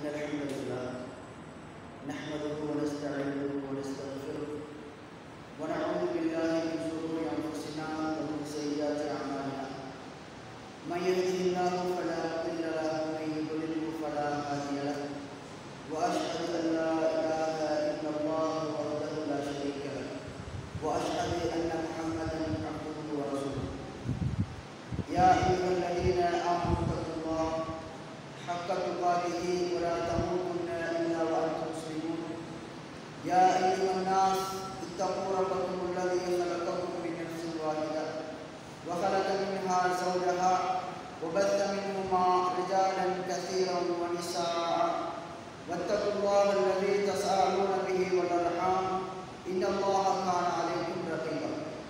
إن الحمد لله نحمده ونستعينه ونستغفره ونعوذ بالله من شرور أنفسنا ومن سيئات أعمالنا من يهده الله فلا مضل له ومن يضلله فلا هادي له وأشهد أن لا إله إلا الله وحده لا شريك له وأشهد أن محمدا عبده ورسوله يا أيها الذين آمنوا اتقوا الله حق تقاته ولا تموتن إلا وأنتم مسلمون يا أيها الناس اتقوا ربكم الذي خلقكم من نفس واحدة وخلق منها زوجها وبث منهما رجالا كثيرا ونساء واتقوا الله الذي تساءلون به والأرحام إن الله كان عليكم رقيبا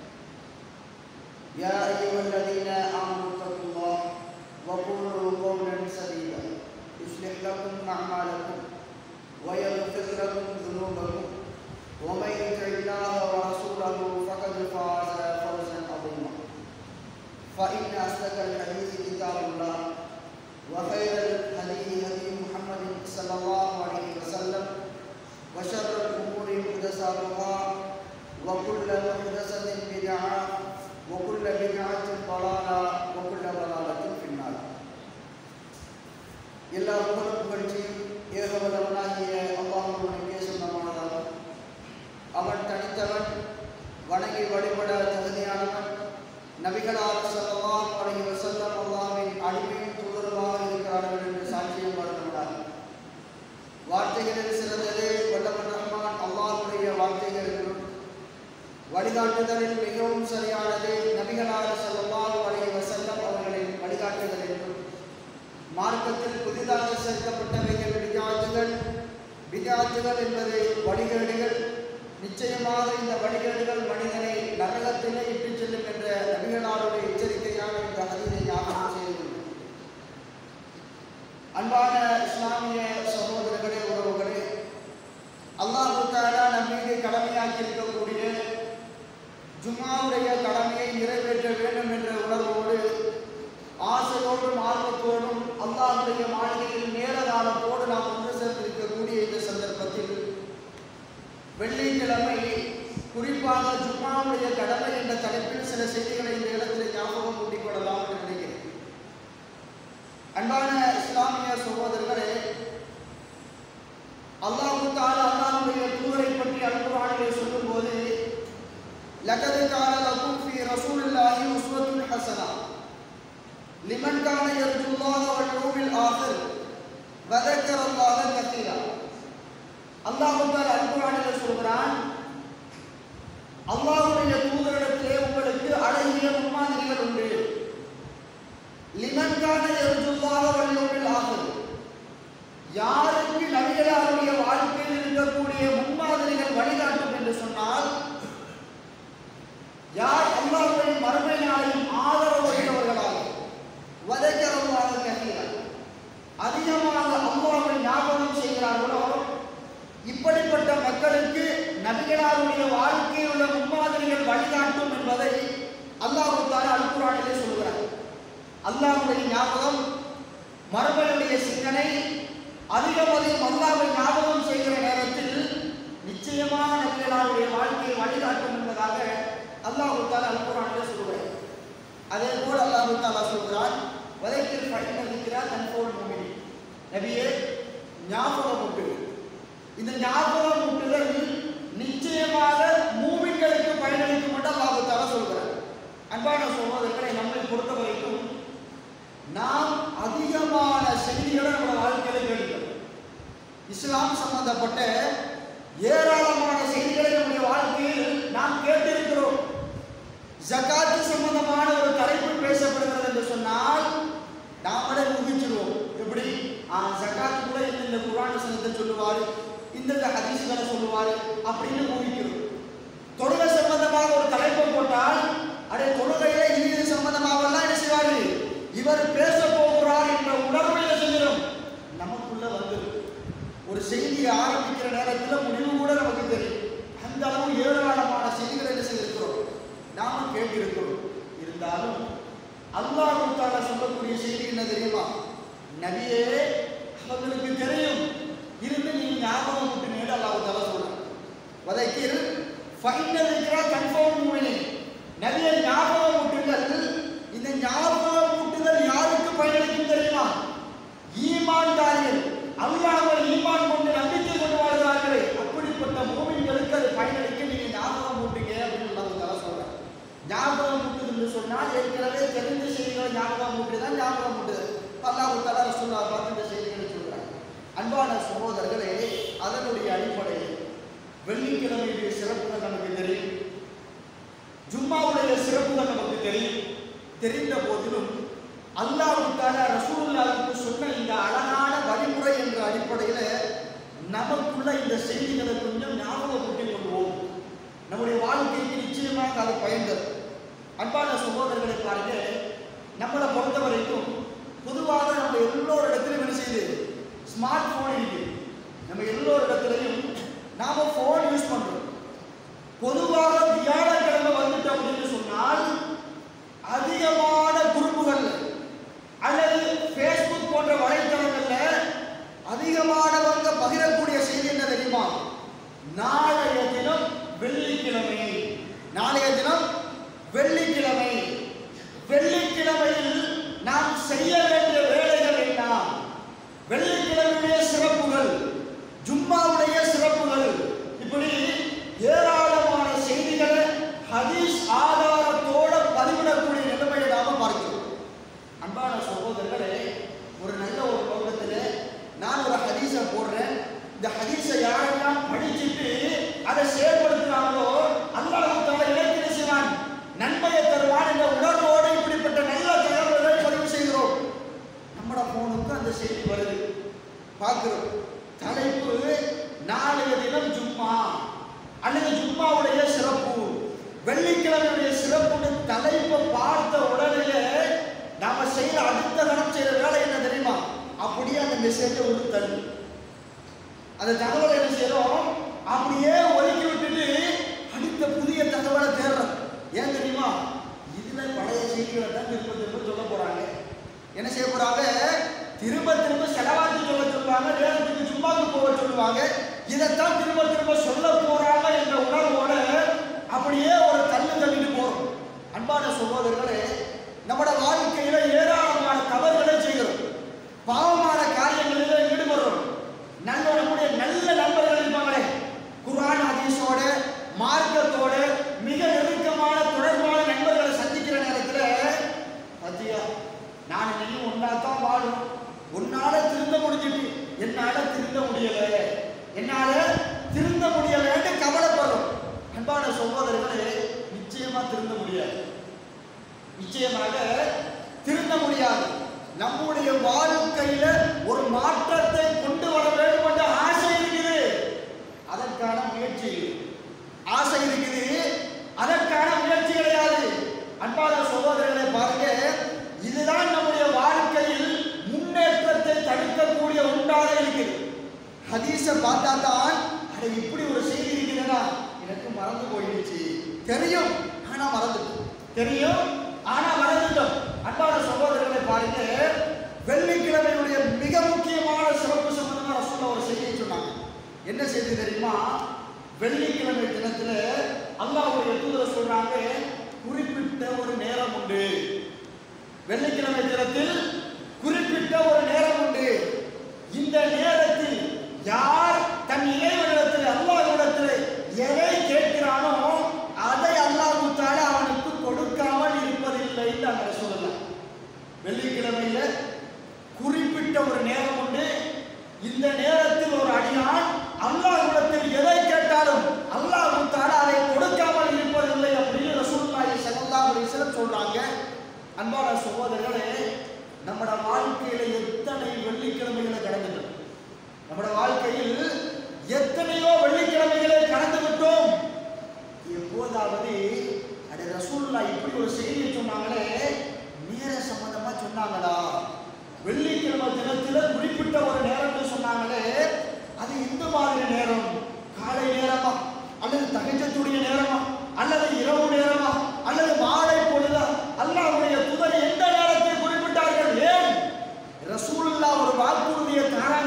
يا أيها الذين آمنوا اتقوا الله وقولوا قولا سديدا يصلح لكم أعمالكم ويغفر لكم ذنوبكم ومن يطع الله ورسوله فقد فاز فوزا عظيما فإن أصدق الحديث كتاب الله وخير الهدي هدي محمد صلى الله عليه وسلم وشر الأمور محدثاتها وكل محدثة بدعة وكل بدعة ضلالة وكل ضلالة في النار எல்லா புகழும் புகழ்ச்சியும் ஏகவல்லவனாகிய அல்லாஹுடைய சொந்தமானதாகும் அவன் தனித்தவன் வணங்கி வழிபட தகுதியானவன் நபிகளால் ஸல்லல்லாஹு அலைஹி வஸல்லம் அல்லாஹ்வின் அடிமையும் தூதருமாக இருக்கிறார்கள் என்று சாட்சியம் வழங்கினார் வார்த்தைகளில் சிறந்தது வல்லவன் ரஹ்மான் அல்லாஹ்வுடைய வார்த்தைகள் என்றும் வழிகாட்டுதலில் மிகவும் சரியானது நபிகளார் ஸல்லல்லாஹு அலைஹி வஸல்லம் அவர்களின் வழிகாட்டுதல் என்றும் மார்க்கத்தில் புதிதாக சேர்க்கப்பட்டவைகள் விதியாத்துகள் விதியாத்துகள் என்பது வழிகேடுகள் நிச்சயமாக இந்த வழிகேடுகள் மனிதனை நரகத்திலே இட்டுச் செல்லும் என்ற நபிகளாருடைய எச்சரிக்கையான இந்த ஹதீதை ஞாபகம் செய்து அன்பான இஸ்லாமிய சகோதரர்களே உறவுகளே அல்லாஹு தாலா நம் மீது கடமையாக்கி இருக்கக்கூடிய ஜும்மாவுடைய கடமையை நிறைவேற்ற வேண்டும் என்ற உணர்வோடு ஆசையோடும் ஆர்வத்தோடும் அல்லாஹுடைய மாளிகையில் நேர காலத்தோடு நாம் ஒன்று சேர்ந்திருக்கக்கூடிய இந்த சந்தர்ப்பத்தில் வெள்ளிக்கிழமை குறிப்பாக ஜும்மாவுடைய கடமை என்ற தலைப்பில் சில செய்திகளை இந்த இடத்தில் ஞாபகம் கூட்டிக் கொள்ளலாம் என்று நினைக்கிறேன் அன்பான இஸ்லாமிய சகோதரர்களே அல்லாஹு தாலா அல்லாஹுடைய தூதரை பற்றி அல்குரானிலே சொல்லும்போது லகது கான லகும் ஃபீ ரசூலுல்லாஹி உஸ்வத்துன் ஹஸனா லிமன் கான யர்ஜுல்லாஹ வல் யௌமில் ஆகிர் வ ذكرல்லாஹ கஸீரா அல்லாஹ் தாலா அல்குரானிலே சொல்கிறான் அல்லாஹ்வுடைய தூதரிடத்திலே உங்களுக்கு அழகிய முன்மாதிரிகள் உண்டு லிமன் கான யர்ஜுல்லாஹ வல் யௌமில் ஆகிர் யாருக்கு நபிகளாருடைய வாழ்க்கையில் இருக்கக்கூடிய முன்மாதிரிகள் வழிகாட்டும் என்று சொன்னால் யார் அல்லாஹ்வுடைய மறுமை நாளில் ஆதரவு வைத்தவர்களாக வதைக்கிறவர்களாக கருகிறார் அதிகமாக அல்லாஹ்வை ஞாபகம் செய்கிறார்களோ இப்படிப்பட்ட மக்களுக்கு நபிகளாருடைய வாழ்க்கையில் உள்ள முன்மாதிரிகள் வழிகாட்டும் என்பதை அல்லாஹு தாலா அல்குரானிலே சொல்கிறார் அல்லாஹ்வுடைய ஞாபகம் மறுமையுடைய சிந்தனை அதிகம் அதிகம் அல்லாவை ஞாபகம் செய்கிற நேரத்தில் நிச்சயமாக நபிகளாருடைய வாழ்க்கையை வழிகாட்டும் என்பதாக அல்லாஹு தாலா அல்குரானிலே சொல்கிறார் அதே போல் அல்லாஹு தாலா சொல்கிறான் வதைக்கில் பயன் இருக்கிறார் தன்போல் மூமினி நபியே ஞாபகம் முட்டு இந்த ஞாபகம் முட்டுதல் நிச்சயமாக மூமின்களுக்கு பயனளிக்கும் என்று அல்லாஹு தாலா சொல்கிறார் அன்பான சகோதரர்களை நம்மை பொறுத்த வரைக்கும் நாம் அதிகமான செய்திகளை நம்ம வாழ்க்கையில கேட்கிறோம் இஸ்லாம் சம்பந்தப்பட்ட ஏராளமான செய்திகளை நம்முடைய வாழ்க்கையில் நாம் கேட்டிருக்கிறோம் ஜகாத்து சம்பந்தமான ஒரு தலைப்பு பேசப்படுகிறது என்று சொன்னால் நாமளே முகிச்சிருவோம் எப்படி ஜகாத்து கூட இந்த குரான் சனத்தை சொல்லுவாரு இந்த ஹதீஸ்களை சொல்லுவாரு அப்படின்னு முகிக்கிறோம் தொழுகை சம்பந்தமாக ஒரு தலைப்பை போட்டால் அடே தொழுகையில இது சம்பந்தமாக எல்லாம் என்ன செய்வாரு இவர் பேச போகிறார் என்ற உணர்வு என்ன செஞ்சிடும் நமக்குள்ள வந்துடும் ஒரு செய்தியை ஆரம்பிக்கிற நேரத்தில் முடிவு கூட நமக்கு தெரியும் அந்த அளவு ஏராளமான செய்திகளை என்ன செய்திருக்கிறோம் நாம கேட்டிருக்கிறோம் இருந்தாலும் அல்லாஹ் தாலா சொல்லக்கூடிய செய்தி என்ன தெரியுமா நபியே அவங்களுக்கு தெரியும் இருந்து நீங்க ஞாபகம் விட்டுனேன்னு அல்லாஹ் தஆலா சொல்றான் வதைக்கில் ஃபைனல் இருக்கிற கன்ஃபார்ம் மூவினி நபியை ஞாபகம் விட்டுங்கள் இந்த ஞாபகம் விட்டுதல் யாருக்கு பயனளிக்கும் தெரியுமா ஈமான்தாரிகள் அல்லாஹ்வை ஈமான் கொண்டு நம்பிக்கை கொண்டு வாழ்கிறார்களே அப்படிப்பட்ட மூமின்களுக்கு அது பயனளிக்க நீங்க ஞாபகம் விட்டுங்க அப்படின்னு அல்லாஹ் தஆலா சொல்றான் ஞாபகம் விட்டுதுன்னு சொன்னால் ஏற்கனவே தெரிந்த செய்திகளை ஞாபகம் விட்டுதான் ஞாபகம் விட்டுது அல்லாஹ் தஆலா ரசூலுல்லாஹ் பார்த்து இந்த செய்திகளை சொல்றாங்க அன்பான சகோதரர்களே அதனுடைய அடிப்படையில் வெள்ளிக்கிழமையுடைய சிறப்புகள் நமக்கு தெரியும் ஜும்மாவுடைய சிறப்புகள் நமக்கு தெரியும் தெரிந்த போதிலும் அல்லாஹ்வுக்கான ரசூலுல்லாஹ்வுக்கு சொன்ன இந்த அழகான வழிமுறை என்ற அடிப்படையில் நமக்குள்ள இந்த செய்திகளை கொஞ்சம் ஞாபகப்படுத்திக் கொள்வோம் நம்முடைய வாழ்க்கைக்கு நிச்சயமாக அது பயன்தரும் அன்பான சகோதரர்களை பாருங்க நம்மளை பொறுத்த வரைக்கும் பொதுவாக நம்ம எல்லோரு இடத்துலையும் என்ன செய்யுது ஸ்மார்ட் போன் இருக்கு நம்ம எல்லோரு இடத்துலையும் நாம போன் யூஸ் பண்றோம் பொதுவாக வியாழக்கிழமை வந்துட்டு அப்படின்னு சொன்னால் அதிகமான குரூப்புகள் அல்லது ஃபேஸ்புக் போன்ற வலைத்தளங்கள்ல அதிகமானவங்க பகிரக்கூடிய செய்தி என்ன தெரியுமா நாளைய தினம் வெள்ளிக்கிழமை நாளைய தினம் வெள்ளிக்கிழமை வெள்ளிக்கிழமையில் நாம் செய்ய வேண்டிய வேலைகள் என்ன வெள்ளிக்கிழமையுடைய சிறப்புகள் ஜும்மாவுடைய சிறப்புகள் இப்படி ஏராளமான செய்திகளை ஹதீஸ் ஆதாரத்தோட பதிவிடக்கூடிய நிலைமையை நாம பார்க்கிறோம் அன்பான சகோதரர்களே ஒரு நல்ல ஒரு நோக்கத்தில் நான் ஒரு ஹதீஸை போடுறேன் இந்த ஹதீஸை யாரெல்லாம் படிச்சுட்டு அதை செயல்படுத்துறாங்களோ அல்லாஹ் தால இலக்கிய செய்வான் நன்மையை தருவான் என்ற உணர்வோடு இப்படிப்பட்ட நல்ல தகவல்களை பதிவு செய்கிறோம் நம்மட போனுக்கு அந்த செய்தி வருது பார்க்கிறோம் தலைப்பு நாளைய தினம் ஜும்மா அல்லது ஜும்மாவுடைய சிறப்பு வெள்ளிக்கிழமையுடைய சிறப்புன்னு தலைப்பை பார்த்த உடனே நாம செய்யற அடுத்த கணம் செய்யற வேலை என்ன தெரியுமா அப்படியே அந்த மெசேஜை ஒரு தள்ளு அந்த தகவலை என்ன செய்யறோம் அப்படியே ஒதுக்கி விட்டுட்டு அடுத்த புதிய தகவலை தேடுறோம் ஏன் தெரியுமா இதுல பழைய செய்திகளை தான் திரும்ப திரும்ப சொல்ல போறாங்க என்ன செய்ய போறாங்க திரும்ப திரும்ப செலவாக்கி சொல்ல சொல்லுவாங்க நேரத்துக்கு சும்மாக்கு போக சொல்லுவாங்க இதைத்தான் திரும்ப திரும்ப சொல்ல போறாங்க என்ற உணர்வோட அப்படியே ஒரு தள்ளு தள்ளிட்டு போறோம் அன்பான சகோதரர்களே நம்மட வாழ்க்கையில ஏராளமான தவறுகளை செய்கிறோம் பாவமான காரியங்களில் ஈடுபடுறோம் நல்ல நம்முடைய நல்ல நண்பர்கள் இருப்பாங்களே குர்ஆன் ஹதீஸோட மார்க்கத்தோட மிக நெருக்கமான தொடர்பான நண்பர்களை சந்திக்கிற நேரத்துல பத்தியா நான் நீ ஒன்னா தான் வாழும் உன்னால திருந்த முடிஞ்சிட்டு என்னால திருந்த முடியல என்னால திருந்த முடியலன்னு கவலைப்படுறோம் அன்பான சகோதரர்களே நிச்சயமா திருந்த முடியாது நிச்சயமாக திருந்த முடியாது நம்முடைய வாழ்க்கையில ஒரு மாற்றத்தை கொண்டு வர வேண்டும் என்ற ஆசை இருக்குது அதற்கான முயற்சி இல்லை. ஆசை இருக்குது அதற்கான முயற்சி கிடையாது அன்பான சகோதரர்களை பாருங்க இதுதான் நம்முடைய வாழ்க்கையில் முன்னேற்றத்தை தடுக்கக்கூடிய ஒன்றாக இருக்குது ஹதீஸை பார்த்தா தான் அட இப்படி ஒரு செய்தி இருக்குதுன்னா எனக்கு மறந்து போயிடுச்சு தெரியும் ஆனா மறந்துட்டோம் தெரியும் ஆனா மறந்துட்டோம் அன்பான சகோதரர்களை பாருங்க வெள்ளிக்கிழமையுடைய மிக முக்கியமான சிறப்பு சம்பந்தமா ரசூல்லா ஒரு செய்தியை சொன்னாங்க என்ன செய்தி தெரியுமா வெள்ளிக்கிழமை தினத்துல அல்லாஹ்வுடைய தூதர் சொல்றாங்க குறிப்பிட்ட ஒரு நேரம் உண்டு வெள்ளிக்கிழமை தினத்தில் குறிப்பிட்ட ஒரு நேரம் உண்டு இந்த நேரத்தில் யார் தன் இறைவனிடத்தில் அல்லாஹ்விடத்தில் எதை கேட்கிறானோ அதை அல்லாஹ் தால அவனுக்கு கொடுக்காமல் இருப்பதில்லை என்று அங்க சொல்லலாம் வெள்ளிக்கிழமையில குறிப்பிட்ட ஒரு நேரம் உண்டு இந்த நேரத்தில் ஒரு அடியான் அல்லாஹ்விடத்தில் எதை கேட்டாலும் அல்லாஹ் தால அதை கொடுக்காமல் இருப்பதில்லை அப்படின்னு ரசூலுல்லாஹி ஸல்லல்லாஹு அலைஹி வஸல்லம் சொல்றாங்க அன்பான சகோதரர்களே நம்மட வாழ்க்கையில எத்தனை வெள்ளிக்கிழமைகளை கடந்துட்டோம் நம்மட வாழ்க்கையில் எத்தனையோ வெள்ளிக்கிழமைகளை கடந்து விட்டோம் எப்போதாவது அட ரசூல்லா இப்படி ஒரு செய்தியை சொன்னாங்களே நேர சம்பந்தமா சொன்னாங்களா வெள்ளிக்கிழமை தினத்துல குறிப்பிட்ட ஒரு நேரம்னு சொன்னாங்களே அது இந்த மாதிரி நேரம் காலை நேரமா அல்லது தகச்சத்துடைய நேரமா அல்லது இரவு நேரமா அல்லது மாலை பொழுதா அல்லாஹ்வுடைய தூதர் எந்த நேரத்தை குறிப்பிட்டார்கள் ஏன் ரசூலுல்லா ஒரு வாக்குறுதியை தராங்க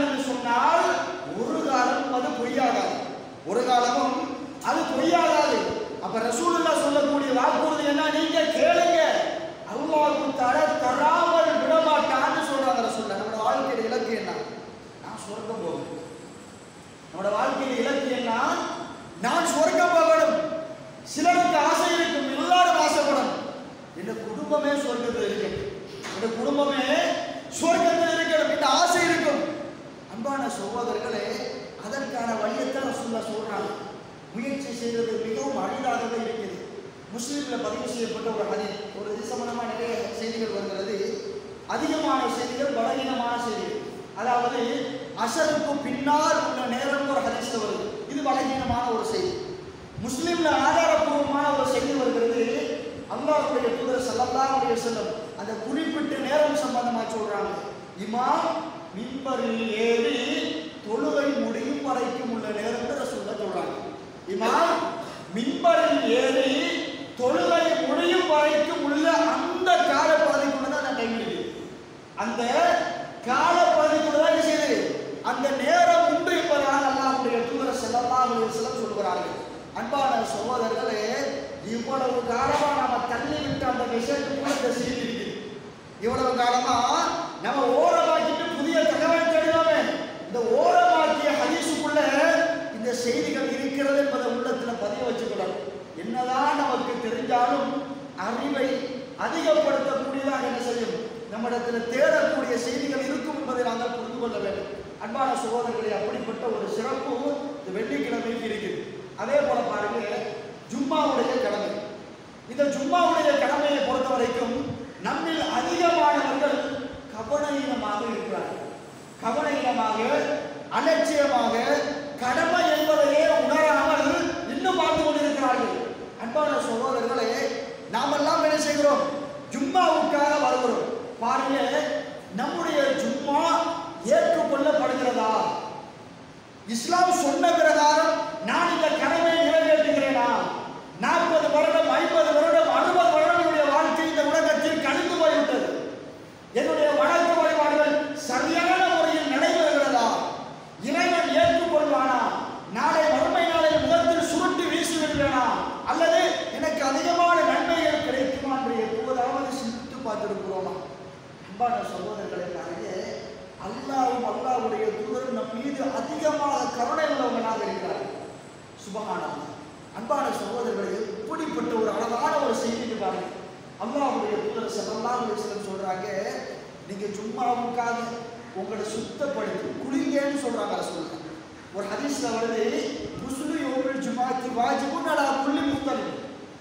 சகோதரர்களே அதற்கான வழியைத்தான் ரசூல்லா சொல்றாங்க முயற்சி செய்வது மிகவும் அரிதாகவே இருக்குது முஸ்லீம்ல பதிவு செய்யப்பட்ட ஒரு ஹதீஸ் ஒரு இது சம்பந்தமா நிறைய செய்திகள் வருகிறது அதிகமான செய்திகள் பலவீனமான செய்திகள் அதாவது அசருக்கு பின்னால் உள்ள நேரம் ஒரு ஹதீஸ்ல வருது இது பலவீனமான ஒரு செய்தி முஸ்லீம்ல ஆதாரப்பூர்வமான ஒரு செய்தி வருகிறது அல்லாஹ்வுடைய தூதர் ஸல்லல்லாஹு அலைஹி வஸல்லம் அந்த குறிப்பிட்ட நேரம் சம்பந்தமா சொல்றாங்க இமாம் மிம்பரில் ஏறி தொழுகை முடியும் வரைக்கும் உள்ள நேரத்தை ரசூல்லா சொல்றாங்க இமாம் மிம்பரில் ஏறி தொழுகை முடியும் வரைக்கும் உள்ள அந்த காலப்பகுதிக்குள்ள தான் அந்த டைம் இருக்கு அந்த காலப்பகுதிக்குள்ள தான் என்ன செய்யுது அந்த நேரம் உண்டு என்பதாக அல்லாஹ்வுடைய தூதர் ஸல்லல்லாஹு அலைஹி வஸல்லம் சொல்கிறார்கள் அன்பான சகோதரர்களே இவ்வளவு காலமா நாம தள்ளி விட்ட அந்த விஷயத்துக்குள்ள இந்த செய்தி இருக்குது இவ்வளவு காலமா நம்ம ஓரமாக்கிட்டு புதிய தகவல் தேடினோமே இந்த ஓரமாக்கிய ஹதீஸுக்குள்ள இந்த செய்திகள் இருக்கிறது என்பதை உள்ளத்துல பதிய வச்சுக்கணும் என்னதான் நமக்கு தெரிஞ்சாலும் அறிவை அதிகப்படுத்தக்கூடியதாக என்ன செய்யும் நம்மிடத்துல தேடக்கூடிய செய்திகள் இருக்கும் என்பதை நாங்கள் புரிந்து கொள்ள வேண்டும் அன்பான சகோதரர்களே அப்படிப்பட்ட ஒரு சிறப்பு இந்த வெள்ளிக்கிழமைக்கு இருக்குது அதே போல பாருங்க ஜும்மாவுடைய கடமை இந்த ஜும்மாவுடைய கடமையை பொறுத்த வரைக்கும் நம்மில் அதிகமானவர்கள் கவனஈனமாக இருக்கிறார்கள் கவனஈனமாக அலட்சியமாக கடமை என்பதையே உணராமல் இன்னும் வாழ்ந்து கொண்டிருக்கிறார்கள் அன்பான சகோதரர்களே நாமெல்லாம் என்ன செய்கிறோம் ஜும்மாவுக்காக வருகிறோம் பாருங்க நம்முடைய ஜும்மா ஏற்றுக்கொள்ளப்படுகிறதா இஸ்லாம் சொன்ன பிரகாரம் நான் இந்த கடமையை நிறைவேற்றுகிறேனா நாற்பது வருடம் ஐம்பது வருடம் அறுபது வருடம் என்னுடைய வாழ்க்கை இந்த உலகத்தில் கழிந்து போய்விட்டது என்னுடைய வழக்கு வழிபாடுகள் சரியான முறையில் நடைபெறுகிறதா இறைவன் ஏற்றுக்கொள்வானா நாளை வறுமை நாளில் முகத்தில் சுருட்டி வீசி விடுவேனா அல்லது எனக்கு அதிகமான நன்மைகள் கிடைக்குமா என்று எப்போதாவது சிந்தித்து பார்த்திருக்கிறோமா அன்பான சகோதரர்களை பாருங்க அல்லாவும் அல்லாவுடைய தூதரும் நம் மீது அதிகமாக கருணை உள்ளவங்களாக இருக்கிறார்கள் சுபகானம் அன்பான சகோதரர்களை எப்படிப்பட்ட ஒரு அழகான ஒரு செய்தி பாருங்க அல்லாஹ்வுடைய தூதர் ஸல்லல்லாஹு அலைஹி வஸல்லம் சொல்றாங்க நீங்க ஜும்மாவுக்காக உங்களை சுத்தப்படுத்தி குளிங்கன்னு சொல்றாங்க ரசூலுல்லாஹ் ஒரு ஹதீஸ்ல வருது முஸ்லு யோமில் ஜுமாத்தி வாஜிபுன் அலா குல்லி முஸ்லிம்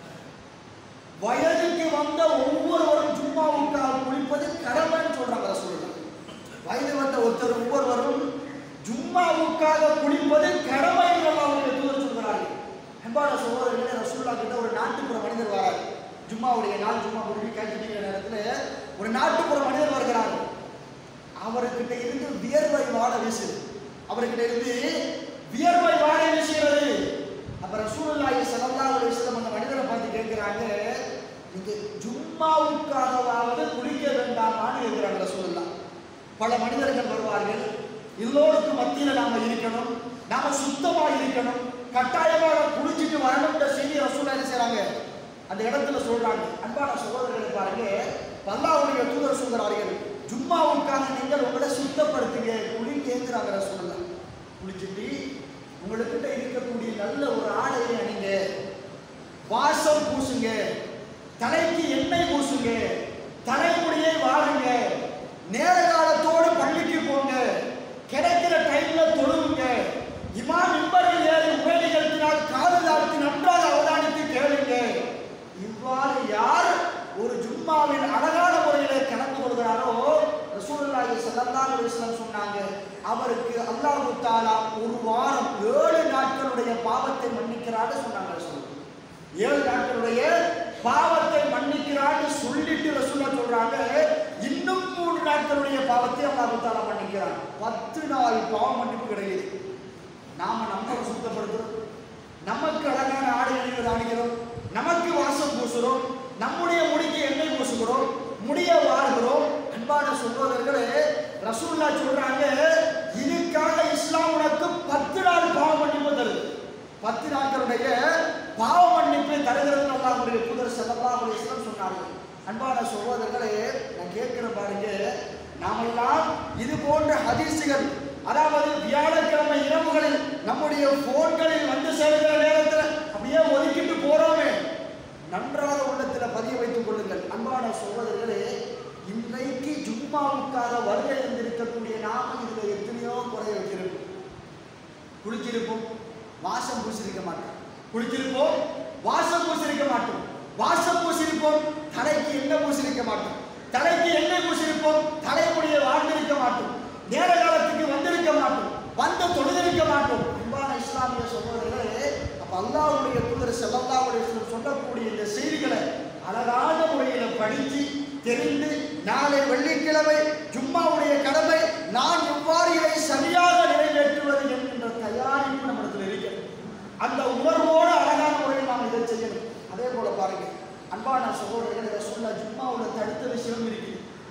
வயதுக்கு வந்த ஒவ்வொருவரும் ஜும்மாவுக்காக குளிப்பது கடமைன்னு சொல்றாங்க ரசூலுல்லாஹ் வயது வந்த ஒருத்தர் ஒவ்வொருவரும் ஜும்மாவுக்காக குளிப்பது கடமை என்று அல்லாஹ்வுடைய தூதர் சொல்கிறார்கள் அன்பான சகோதரர்களே ரசூல்லா கிட்ட ஒரு நாட்டுப்புற மனிதர் வரார் ஜும்மாவுடைய நாள் ஜும்மா முடிவு கேட்டுட்டீங்க நேரத்துல ஒரு நாட்டுப்புற மனிதர் வருகிறார் அவர்கிட்ட இருந்து வியர்வை வாட வீசுது அவர்கிட்ட இருந்து வியர்வை வாட வீசுகிறது அப்ப ரசூலுல்லாஹி ஸல்லல்லாஹு அலைஹி வஸல்லம் அந்த மனிதரை பார்த்து கேட்கிறாங்க நீங்க ஜும்மாவுக்காகவாவது குளிக்க வேண்டாமான்னு கேட்கிறாங்க ரசூலுல்லாஹ் பல மனிதர்கள் வருவார்கள் எல்லோருக்கும் மத்தியில நாம இருக்கணும் நாம சுத்தமா இருக்கணும் கட்டாயமாக குளிச்சுட்டு வரணும்ன்ற செய்தி ரசூலா என்ன செய்றாங்க அந்த இடத்துல சொல்றாங்க அன்பான சகோதரர்களை பாருங்க பல்லாவுடைய தூதர் சொல்கிறார்கள் ஜும்மாவுக்காக நீங்கள் உங்களை சுத்தப்படுத்துங்க குளிக்கேங்கிறாங்க ரசூலா குளிச்சுட்டு உங்களுக்கிட்ட இருக்கக்கூடிய நல்ல ஒரு ஆடையை அணிங்க வாசம் பூசுங்க தலைக்கு எண்ணெய் பூசுங்க தலைமுடியை வாழுங்க நேர காலத்தோடு பள்ளிக்கு போங்க கிடைக்கிற டைம்ல தொழுவுங்க இமாம் இம்பரில் ஏறி உரை நிகழ்த்தினால் காது தாழ்த்தி நன்றாக அவதானித்து கேளுங்க இவ்வாறு யார் ஒரு ஜும்மாவில் அழகான முறையிலே கலந்து கொள்கிறாரோ ரசூலுல்லாஹி ஸல்லல்லாஹு அலைஹி வஸல்லம் சொன்னாங்க அவருக்கு அல்லாஹ் தஆலா ஒரு வாரம் ஏழு நாட்களுடைய பாவத்தை மன்னிக்கிறான்னு சொன்னாங்க ரசூல் ஏழு நாட்களுடைய பாவத்தை மன்னிக்கிறான்னு சொல்லிட்டு ரசூலா சொல்றாங்க இன்னும் மூன்று நாட்களுடைய பாவத்தை அல்லாஹ் தஆலா மன்னிக்கிறான் பத்து நாள் பாவ மன்னிப்பு கிடைக்குது நாம நம்மளை சுத்தப்படுத்துறோம் நமக்கு அழகான ஆடை அணிவது அணிகிறோம் நமக்கு வாசம் பூசுறோம் நம்முடைய முடிக்கு எண்ணெய் பூசுகிறோம் முடிய வாருகிறோம் அன்பான சகோதரர்களே ரசூல்லா சொல்றாங்க இதுக்காக இஸ்லாம் உனக்கு பத்து நாள் பாவ மன்னிப்பு தருது பத்து நாட்களுடைய பாவ மன்னிப்பை தருகிறது அல்லாஹ்வுடைய தூதர் ஸல்லல்லாஹு அலைஹி வஸல்லம் சொன்னார்கள் அன்பான சகோதரர்களே நான் கேட்கிற பாருங்க நாமெல்லாம் இது போன்ற ஹதீஸுகள் அதாவது வியாழக்கிழமை இரவுகளில் நம்முடைய போன்களில் வந்து சேர்கிற நேரத்தில் அப்படியே ஒதுக்கிட்டு போறோமே நன்றாக உள்ளத்தில் பதிய வைத்துக் கொள்ளுங்கள் அன்பான சகோதரர்களே இன்றைக்கு ஜும்மாவுக்காக வருகை இருந்திருக்கக்கூடிய நாம இதுல எத்தனையோ குறை வைத்திருப்போம் குளிச்சிருப்போம் வாசம் பூசிருக்க மாட்டோம் குளிச்சிருப்போம் வாசம் பூசிருக்க மாட்டோம் வாசம் பூசிருப்போம் தலைக்கு எண்ணெய் பூசிருக்க மாட்டோம் தலைக்கு எண்ணெய் பூசிருப்போம் தலைமுடியை வாழ்ந்திருக்க மாட்டோம் நேர காலத்துக்கு வந்திருக்க மாட்டோம் வந்து தொழுதிருக்க மாட்டோம் அன்பான இஸ்லாமிய சகோதரர்களே அப்ப அல்லாஹ்வுடைய தூதர் ஸல்லல்லாஹு சொல்லக்கூடிய இந்த செய்திகளை அழகான முறையில படித்து தெரிந்து நாளை வெள்ளிக்கிழமை ஜும்மாவுடைய கடமை நான் எவ்வாறு இதை சரியாக நிறைவேற்றுவது என்கின்ற தயாரிப்பு நம்மிடத்தில் இருக்கிறது அந்த உணர்வோடு அழகான முறையில் நாம் இதை செய்யணும் அதே போல பாருங்க அன்பான சகோதரர்கள் இதை சொல்ல ஜும்மாவுல தடுத்த விஷயம் இருக்கு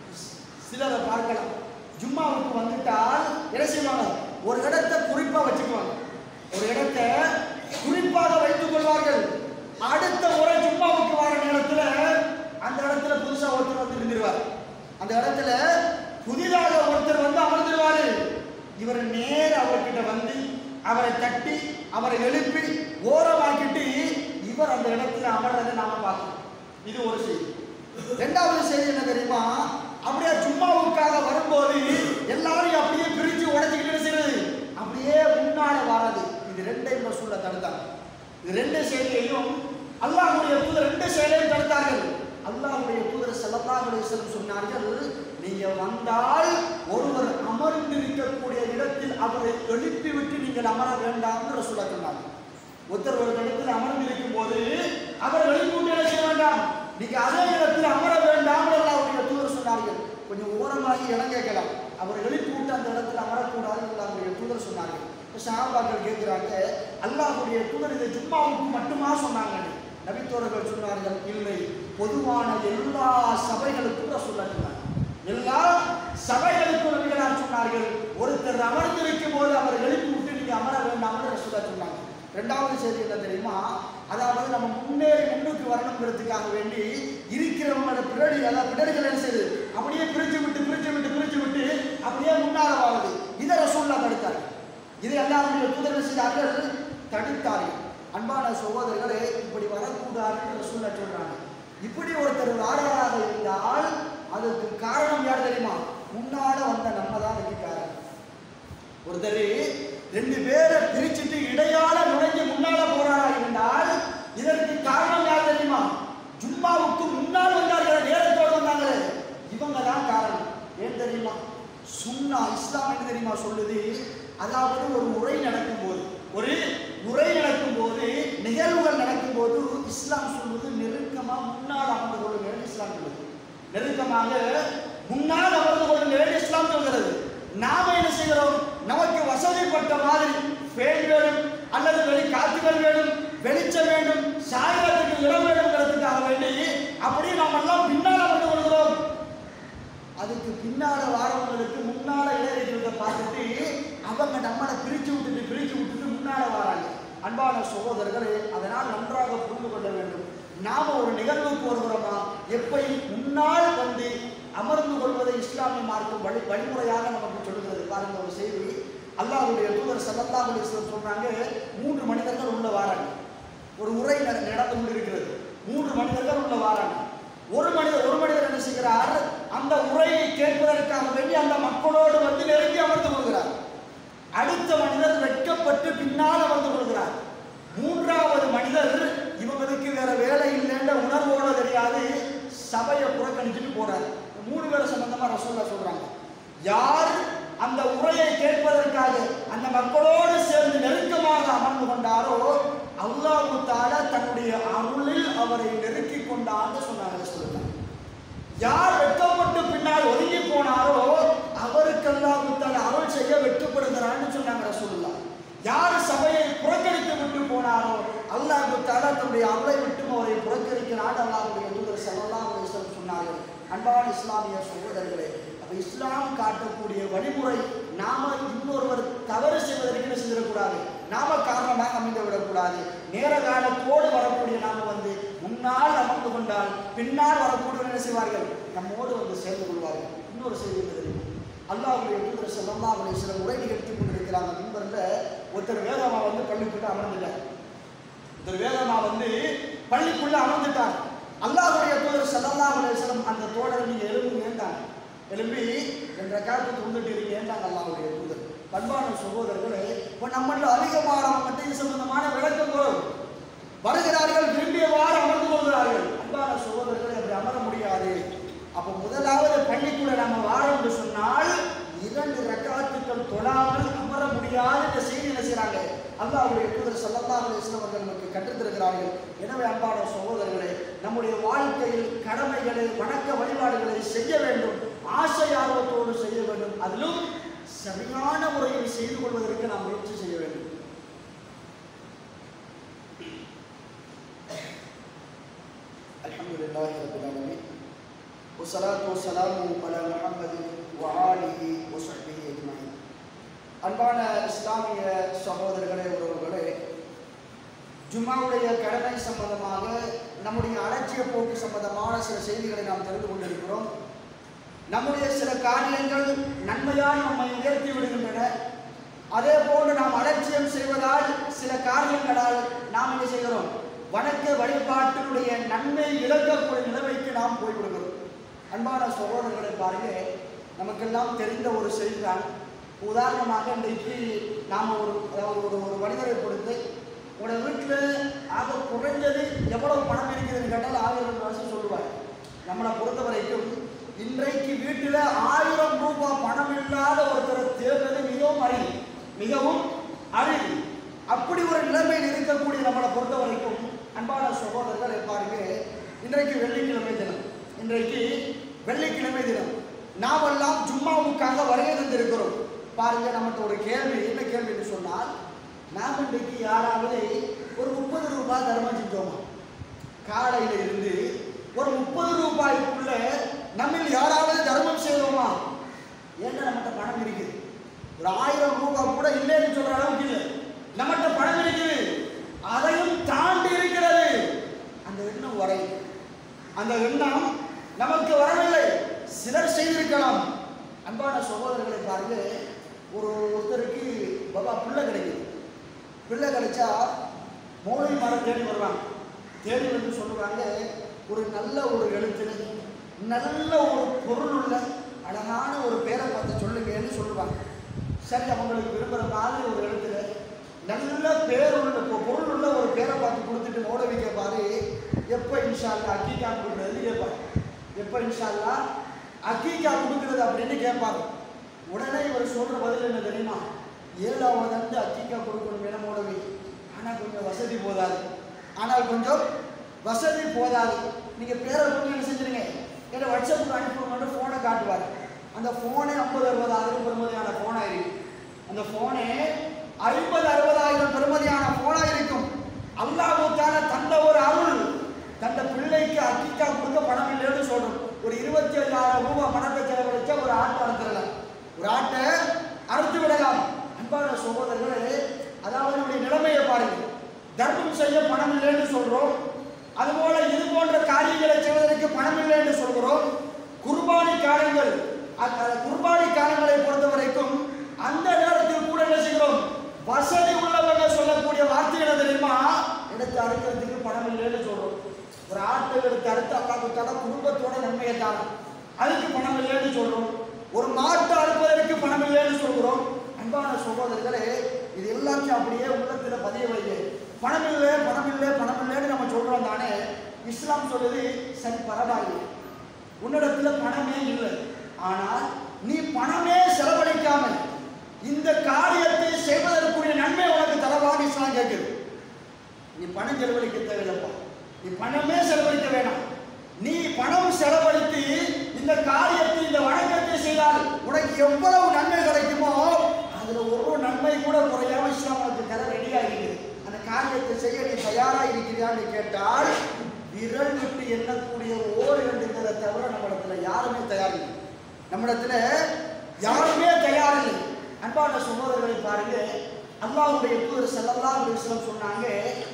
சிலரை பார்க்கலாம் ஜும்மாவுக்கு வந்துட்டால் என்ன செய்வாங்க ஒரு இடத்தை குறிப்பா வச்சுக்குவாங்க ஒரு இடத்தை குறிப்பாக வைத்துக் கொள்வார்கள் அடுத்த முறை ஜும்மாவுக்கு வர நேரத்துல அந்த இடத்துல புதுசா ஒருத்தர் வந்து இருந்துருவார் அந்த இடத்துல புதிதாக ஒருத்தர் வந்து அமர்ந்துருவாரு இவர் நேர அவர்கிட்ட வந்து அவரை தட்டி அவரை எழுப்பி ஓரமாக்கிட்டு இவர் அந்த இடத்துல அமர்றதை நாம பார்க்கணும் இது ஒரு செய்தி ரெண்டாவது செய்தி என்ன தெரியுமா அப்படியே ஜும்மாவுக்காக வரும்போது எல்லாரையும் அப்படியே பிரிச்சு உடைச்சுக்கிட்டு செய்யறது அப்படியே முன்னால வராது இது ரெண்டையும் ரசூல்ல தடுத்தாங்க இது ரெண்டு செய்தியையும் அல்லாஹ்வுடைய தூதர் ரெண்டு செயலையும் தடுத்தார்கள் அல்லாஹ்வுடைய தூதர் ஸல்லல்லாஹு அலைஹி வஸல்லம் சொன்னார்கள் நீங்க வந்தால் ஒருவர் அமர்ந்திருக்கக்கூடிய இடத்தில் அவரை எழுப்பி விட்டு நீங்கள் அமர வேண்டாம்னு ரசூலா சொன்னாங்க ஒருத்தர் ஒரு இடத்தில் அமர்ந்திருக்கும் போது அவர் எழுப்பி என்ன செய்ய வேண்டாம் நீங்க அதே இடத்தில் அமர வேண்டாம் அல்லாஹ்வுடைய தூதர் சொன்னார்கள் கொஞ்சம் ஓரமாகி இடம் கேட்கலாம் அவர் எழுப்பி விட்டு அந்த இடத்துல அமரக்கூடாது அல்லாஹ்வுடைய தூதர் சொன்னார்கள் இப்ப சஹாபாக்கள் கேட்கிறாங்க அல்லாஹ்வுடைய தூதர் இதை ஜும்மாவுக்கு மட்டுமா சொன்னாங்க நபித்தோர்கள் சொன்னார்கள் இல்லை பொதுவான எல்லா சபைகளுக்கும் ரசூல்லா சொன்னாங்க எல்லா சபைகளுக்கும் நபிகளார் சொன்னார்கள் ஒருத்தர் அமர்ந்திருக்கும் போது அவர் எழுப்பி விட்டு நீங்க அமர வேண்டாம்னு ரசூல்லா சொன்னாங்க ரெண்டாவது செய்தி என்ன தெரியுமா அதாவது நம்ம முன்னேறி முன்னுக்கு வரணுங்கிறதுக்காக வேண்டி இருக்கிறவங்களோட பிறடி அதாவது பிறடிகள் என்ன செய்யுது அப்படியே பிரிச்சு விட்டு பிரிச்சு விட்டு பிரிச்சு விட்டு அப்படியே முன்னால வாழுது இதை ரசூல்லா தடுத்தார் இதை எல்லாருடைய தூதர்கள் செய்தார்கள் தடுத்தார்கள் அன்பான சகோதரர்களே இப்படி வரக்கூடாதுன்னு ரசூல்லா சொல்றாங்க இப்படி ஒருத்தர் வாராக இருந்தால் அதுக்கு காரணம் யார் தெரியுமா முன்னால வந்த நம்ம தான் அதுக்கு காரணம் ஒருத்தர் ரெண்டு பேரை பிரிச்சுட்டு இடையால நுழைஞ்சு முன்னால போறாரா இருந்தால் இதற்கு காரணம் யார் தெரியுமா ஜும்மாவுக்கு முன்னால் வந்தார்கள் நேரத்தோடு வந்தாங்களே இவங்க தான் காரணம் ஏன் தெரியுமா சுன்னா இஸ்லாம் என்ன தெரியுமா சொல்லுது அதாவது ஒரு உரை நடக்கும்போது ஒரு உரை நடக்கும்போது நிகழ்வுகள் நடக்கும்போது இஸ்லாம் சொல்வது நெருக்கமா முன்னால் அமர்ந்து கொள்ளுங்கள் இஸ்லாம் சொல்லுது நெருக்கமாக முன்னால் அமர்ந்து கொள்ளுங்கள் இஸ்லாம் சொல்கிறது நாம என்ன செய்கிறோம் நமக்கு வசதிப்பட்ட மாதிரி ஃபேன் வேணும் அல்லது வெளி காத்துகள் வேணும் வெளிச்சம் வேண்டும் சாயத்துக்கு இடம் வேணுங்கிறதுக்காக வேண்டி அப்படியே நாம் எல்லாம் பின்னால் அமர்ந்து கொள்கிறோம் அதுக்கு பின்னால வாரவங்களுக்கு முன்னால இடம் இருக்கிறத பார்த்துட்டு அவங்க நம்மளை பிரிச்சு விட்டுட்டு பிரிச்சு விட்டுட்டு முன்னால வராங்க அன்பான சகோதரர்களே அதனால் நன்றாக புரிந்து கொள்ள வேண்டும் நாம ஒரு நிகழ்வுக்கு வருகிறோமா எப்படி முன்னால் வந்து அமர்ந்து கொள்வதை இஸ்லாமிய மார்க்கம் வழி வழிமுறையாக நமக்கு சொல்லுகிறது பாருங்க ஒரு செய்தி அல்லாஹ்வுடைய தூதர் ஸல்லல்லாஹு அலைஹி வஸல்லம் சொல்றாங்க மூன்று மனிதர்கள் உள்ள வாராங்க ஒரு உரை நட- நடந்து கொண்டிருக்கிறது மூன்று மனிதர்கள் உள்ள வாராங்க ஒரு மனிதர் ஒரு மனிதர் என்ன செய்கிறார் அந்த உரையை கேட்பதற்காக வேண்டி அந்த மக்களோடு வந்து நெருங்கி அமர்ந்து கொள்கிறார் அடுத்த மனிதர் வெட்கப்பட்டு பின்னால் அமர்ந்து கொள்கிறார் மூன்றாவது மனிதர் இவங்களுக்கு வேற வேலை இல்லைன்ற உணர்வோட தெரியாது சபையை புறக்கணிச்சுட்டு போறாரு மூணு பேர் சம்பந்தமா ரசூல்லா சொல்றாங்க யார் அந்த உரையை கேட்பதற்காக அந்த மக்களோடு சேர்ந்து நெருக்கமாக அமர்ந்து கொண்டாரோ அல்லாஹு தாலா தன்னுடைய அருளில் அவரை நெருக்கி கொண்டான்னு சொன்னாங்க சொல்லுங்க யார் வெட்கப்பட்டு பின்னால் ஒதுங்கி போனாரோ அவருக்கெல்லாம் தன் அருள் செய்ய வெட்டுப்படுகிறான்னு சொன்னாங்க ரசூலுல்லா யார் சபையை புறக்கணித்து விட்டு போனாரோ அல்லாஹ் தாலா தன்னுடைய அருளை விட்டும் அவரை புறக்கணிக்கிறான் அல்லாஹ்வுடைய தூதர் ஸல்லல்லாஹு அலைஹி வஸல்லம் சொன்னார்கள் அன்பான இஸ்லாமிய சகோதரர்களே அப்ப இஸ்லாம் காட்டக்கூடிய வழிமுறை நாம இன்னொருவர் தவறு செய்வதற்கு என்ன செஞ்சிடக்கூடாது நாம காரணமாக அமைந்து விடக்கூடாது நேர காலத்தோடு வரக்கூடிய நாம வந்து முன்னால் அமர்ந்து கொண்டால் பின்னால் வரக்கூடியவர் என்ன செய்வார்கள் நம்மோடு வந்து சேர்ந்து கொள்வார்கள் இன்னொரு செய்தி என்ன தெரியுமா அல்லாஹ்வுடைய தூதர் ஸல்லல்லாஹு அலைஹி வஸல்லம் உரை நிகழ்த்தி கொண்டிருக்கிறாங்க மிம்பர்ல ஒருத்தர் வேகமா வந்து பள்ளிக்குள்ள அமர்ந்துட்டார் ஒருத்தர் வேகமா வந்து பள்ளிக்குள்ள அமர்ந்துட்டார் அல்லாஹ்வுடைய தூதர் ஸல்லல்லாஹு அலைஹி வஸல்லம் அந்த தோழரை நீங்க எழுப்புங்கன்றாங்க எழும்பி என்ற காலத்து தொண்டுட்டு இருக்கேன் அல்லாவுடைய தூதர் பண்பான சகோதரர்களே இப்போ நம்மள அதிகமானவங்க இது சம்பந்தமான விளக்கம் வரும் வருகிறார்கள் விரும்பியவாறு அமர்ந்து கொள்கிறார்கள் அன்பான சகோதரர்களை அப்படி அமர முடியாது அப்போ முதலாவது பள்ளிக்குள்ள நம்ம வாழ சொன்னால் இரண்டு ரக்காத்துக்கள் தொழாமல் அமர முடியாது இந்த செய்தி என்ன செய்றாங்க அல்லாஹ்வுடைய தூதர் ஸல்லல்லாஹு அலைஹி வஸல்லம் அவர்கள் நமக்கு கற்றுத் தருகிறார்கள் எனவே அன்பான சகோதரர்களே நம்முடைய வாழ்க்கையில் கடமைகளை வணக்க வழிபாடுகளை செய்ய வேண்டும் ஆசை ஆர்வத்தோடு செய்ய வேண்டும் அதிலும் சரியான முறையில் செய்து கொள்வதற்கு நாம் முயற்சி செய்ய வேண்டும் الحمد لله رب العالمين والصلاة والسلام على محمد وآله وصحبه أجمعين அன்பான இஸ்லாமிய சகோதரர்களே உறவுகளே ஜும்மாவுடைய கடமை சம்பந்தமாக நம்முடைய அலட்சிய போக்கு சம்பந்தமான சில செய்திகளை நாம் தெரிந்து கொண்டிருக்கிறோம் நம்முடைய சில காரியங்கள் நன்மையால் நம்மை உயர்த்தி விடுகின்றன அதே போன்று நாம் அலட்சியம் செய்வதால் சில காரியங்களால் நாம் என்ன செய்கிறோம் வணக்க வழிபாட்டினுடைய நன்மை இழக்கக்கூடிய நிலைமைக்கு நாம் போய்விடுகிறோம் அன்பான சகோதரர்களை பாருங்க நமக்கெல்லாம் தெரிந்த ஒரு செய்திதான் உதாரணமாக இன்றைக்கு நாம் ஒரு அதாவது ஒரு ஒரு மனிதரை கொடுத்து உங்களோட வீட்டில் ஆக குறைஞ்சது எவ்வளவு பணம் இருக்குதுன்னு கேட்டால் ஆயிரம் வருஷம் சொல்லுவார் நம்மளை பொறுத்த வரைக்கும் இன்றைக்கு வீட்டில் ஆயிரம் ரூபாய் பணம் இல்லாத ஒருத்தரை தேர்வது மிகவும் அரிது மிகவும் அரிது அப்படி ஒரு நிலைமையில் இருக்கக்கூடிய நம்மளை பொறுத்த வரைக்கும் அன்பான சகோதரர்களை பாருங்க இன்றைக்கு வெள்ளிக்கிழமை தினம் இன்றைக்கு வெள்ளிக்கிழமை தினம் நாமெல்லாம் ஜும்மாவுக்காக வருகை தந்திருக்கிறோம் பாருங்க நமக்கு ஒரு கேள்வி என்ன கேள்வின்னு சொன்னால் நாம் இன்றைக்கு யாராவது ஒரு முப்பது ரூபாய் தர்மம் செஞ்சோமா காலையில இருந்து ஒரு முப்பது ரூபாய்க்குள்ள நம்மில் யாராவது தர்மம் செய்தோமா ஏன்னா நம்மகிட்ட பணம் இருக்குது ஒரு ஆயிரம் ரூபாய் கூட இல்லைன்னு சொல்ற அளவுக்கு இல்லை நம்மகிட்ட பணம் இருக்குது அதையும் தாண்டி இருக்கிறது அந்த எண்ணம் வரை அந்த எண்ணம் நமக்கு வரவில்லை சிலர் செய்திருக்கலாம் அன்பான சகோதரர்களை பாருங்க ஒரு ஒருத்தருக்கு பாபா பிள்ளை கிடைக்குது பிள்ளை கிடைச்சா மௌலை மரம் தேடி வருவாங்க தேடி வந்து சொல்லுவாங்க ஒரு நல்ல ஒரு எழுத்துல நல்ல ஒரு பொருள் உள்ள அழகான ஒரு பேரை பார்த்து சொல்லுங்கன்னு சொல்லுவாங்க சரி அவங்களுக்கு விரும்புகிற மாதிரி ஒரு எழுத்துல நல்ல பேர் உள்ள பொ- பொருள் உள்ள ஒரு பேரை பார்த்து கொடுத்துட்டு மௌலவி கேட்பாரு எப்போ இன்ஷால்லா அக்கீக்கா கொடுக்குறதுன்னு கேட்பாரு எப்போ இன்ஷால்லா அக்கீக்கா கொடுக்குறது அப்படின்னு கேட்பாரு உடனே இவர் சொல்ற பதில் என்ன தெரியுமா ஏழாவது வந்து அக்கீக்கா கொடுக்கணும் வேணும் மௌலவி ஆனால் கொஞ்சம் வசதி போதாது ஆனால் கொஞ்சம் வசதி போதாது நீங்கள் பேரை கொஞ்சம் என்ன செஞ்சிருங்க என்ன வாட்ஸ்அப்புக்கு அனுப்புங்கன்னு ஃபோனை காட்டுவார் அந்த ஃபோனே ஐம்பது அறுபதாயிரம் பெறுமதியான ஃபோனாக இருக்கு அந்த ஃபோனே ஐம்பது அறுபதாயிரம் பெறுமதியான ஃபோனாக இருக்கும் அல்லாஹூத்தால தந்த ஒரு அருள் தந்த பிள்ளைக்கு அக்கிக்கா கொடுக்க பணம் இல்லைன்னு சொல்றோம் ஒரு இருபத்தி ஐயாயிரம் ரூபாய் பணத்தை செலவழிச்சா ஒரு ஆட்டை அறுத்துடலாம் ஒரு ஆட்டை அறுத்து விடலாம் அன்பான சகோதரர்களே அதாவது நம்முடைய நிலைமையை பாருங்க தர்மம் செய்ய பணம் இல்லைன்னு சொல்றோம் அதுபோல இது போன்ற காரியங்களை செய்வதற்கு பணம் இல்லைன்னு சொல்கிறோம் குர்பானி காலங்கள் அந்த குர்பானி காலங்களை பொறுத்த வரைக்கும் அந்த நேரத்தில் கூட என்ன செய்கிறோம் வசதி உள்ளவங்க சொல்லக்கூடிய வார்த்தை என்ன தெரியுமா எடுத்து அறுக்கிறதுக்கு பணம் இல்லைன்னு சொல்றோம் ஒரு ஆட்டை எடுத்து அறுத்து அல்லாஹுத்தால குடும்பத்தோட நன்மையை தாரும் அதுக்கு பணம் இல்லைன்னு சொல்றோம் ஒரு மாட்டை அறுப்பதற்கு பணம் இல்லைன்னு சொல்கிறோம் அன்பான சகோதரர்களே இது எல்லாத்தையும் அப்படியே உள்ளத்துல பதிய வைங்க பணம் இல்லை பணம் இல்லை பணம் இல்லைன்னு நம்ம சொல்றோம் தானே இஸ்லாம் சொல்லுது சரி பரவாயில்லை உன்னிடத்துல பணமே இல்லை ஆனால் நீ பணமே செலவழிக்காம இந்த காரியத்தை செய்வதற்குரிய நன்மை உனக்கு தரவான்னு இஸ்லாம் கேட்குது நீ பணம் செலவழிக்க தேவையில்லைப்பா நீ பணமே செலவழிக்க வேணாம் நீ பணம் செலவழித்து இந்த காரியத்தை இந்த வணக்கத்தை செய்தால் உனக்கு எவ்வளவு நன்மை கிடைக்குமோ அதுல ஒரு நன்மை கூட குறையாம இஸ்லாம் உனக்கு தர ரெடியா இருக்குது அந்த காரியத்தை செய்ய நீ தயாரா இருக்கிறியான்னு கேட்டால் விரல் விட்டு எண்ணக்கூடிய ஓர் இரண்டு பேரை தவிர நம்மிடத்துல யாருமே தயார் இல்லை நம்மிடத்துல யாருமே தயார் இல்லை அன்பான சகோதரர்களை பாருங்க அல்லாஹ்வுடைய தூதர் ஸல்லல்லாஹு அலைஹி வஸல்லம் சொன்னாங்க